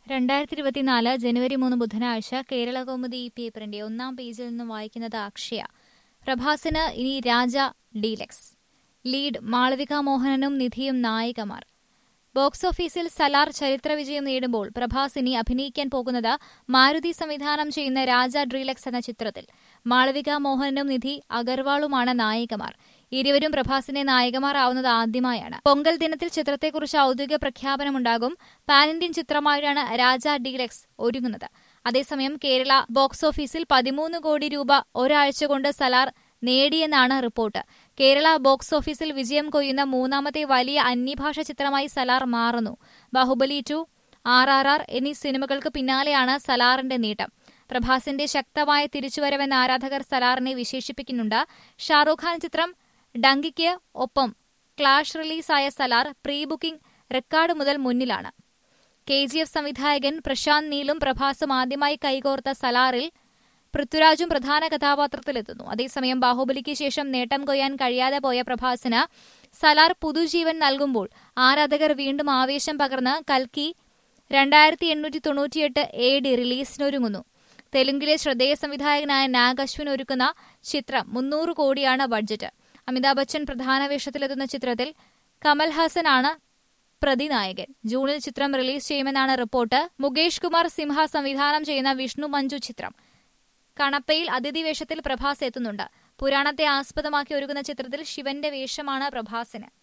രണ്ടായിരത്തി ഇരുപത്തിനാല് ജനുവരി മൂന്ന് ബുധനാഴ്ച കേരള കൗമുദി ഈ പേപ്പറിന്റെ ഒന്നാം പേജിൽ നിന്നും വായിക്കുന്നത് അക്ഷയ പ്രഭാസിന് ഇനി രാജ ഡീലക്സ് ലീഡ് മാളവിക മോഹനനും നിധിയും നായികമാർ ബോക്സ് ഓഫീസിൽ സലാർ ചരിത്ര വിജയം നേടുമ്പോൾ പ്രഭാസ് ഇനി അഭിനയിക്കാൻ പോകുന്നത് മാരുതി സംവിധാനം ചെയ്യുന്ന രാജ ഡ്രീലക്സ് എന്ന ചിത്രത്തിൽ മാളവിക മോഹനനും നിധി അഗർവാളുമാണ് നായികമാർ ഇരുവരും പ്രഭാസിന്റെ നായികമാർ ആവുന്നത് ആദ്യമായാണ് പൊങ്കൽ ദിനത്തിൽ ചിത്രത്തെക്കുറിച്ച് ഔദ്യോഗിക പ്രഖ്യാപനമുണ്ടാകും പാൻ ഇന്ത്യൻ ചിത്രമായാണ് രാജ ഡീലക്സ് ഒരുങ്ങുന്നത് അതേസമയം കേരള ബോക്സ് ഓഫീസിൽ പതിമൂന്ന് കോടി രൂപ ഒരാഴ്ച കൊണ്ട് സലാർ നേടിയെന്നാണ് റിപ്പോർട്ട് കേരള ബോക്സ് ഓഫീസിൽ വിജയം കൊയ്യുന്ന മൂന്നാമത്തെ വലിയ അന്യഭാഷ ചിത്രമായി സലാർ മാറുന്നു Baahubali two R R R എന്നീ സിനിമകൾക്ക് പിന്നാലെയാണ് സലാറിന്റെ നേട്ടം പ്രഭാസിന്റെ ശക്തമായ തിരിച്ചുവരവെന്ന ആരാധകർ സലാറിനെ വിശേഷിപ്പിക്കുന്നുണ്ട് ഷാറൂഖ് ഖാൻ ചിത്രം ഡങ്കിക്ക് ഒപ്പം ക്ലാഷ് റിലീസായ സലാർ പ്രീ ബുക്കിംഗ് റെക്കോർഡ് മുതൽ മുന്നിലാണ് കെ ജി എഫ് സംവിധായകൻ പ്രശാന്ത് നീലും പ്രഭാസും ആദ്യമായി കൈകോർത്ത സലാറിൽ പൃഥ്വിരാജും പ്രധാന കഥാപാത്രത്തിലെത്തുന്നു അതേസമയം ബാഹുബലിക്ക് ശേഷം നേട്ടം കൊയ്യാൻ കഴിയാതെ പോയ പ്രഭാസിന് സലാർ പുതുജീവൻ നൽകുമ്പോൾ ആരാധകർ വീണ്ടും ആവേശം പകർന്ന് കൽക്കി രണ്ടായിരത്തി എണ്ണൂറ്റി തൊണ്ണൂറ്റിയെട്ട് എ ഡി റിലീസിനൊരുങ്ങുന്നു തെലുങ്കിലെ ശ്രദ്ധേയ സംവിധായകനായ നാഗ് അശ്വിൻ ഒരുക്കുന്ന ചിത്രം മുന്നൂറ് കോടിയാണ് ബഡ്ജറ്റ് അമിതാഭ് ബച്ചൻ പ്രധാന വേഷത്തിലെത്തുന്ന ചിത്രത്തിൽ കമൽഹാസനാണ് പ്രതിനായകൻ ജൂണിൽ ചിത്രം റിലീസ് ചെയ്യുമെന്നാണ് റിപ്പോർട്ട് മുകേഷ് കുമാർ സിംഹ സംവിധാനം ചെയ്യുന്ന വിഷ്ണു മഞ്ജു ചിത്രം കണപ്പയിൽ അതിഥി വേഷത്തിൽ പ്രഭാസ് എത്തുന്നുണ്ട് പുരാണത്തെ ആസ്പദമാക്കി ഒരുക്കുന്ന ചിത്രത്തിൽ ശിവന്റെ വേഷമാണ് പ്രഭാസിന്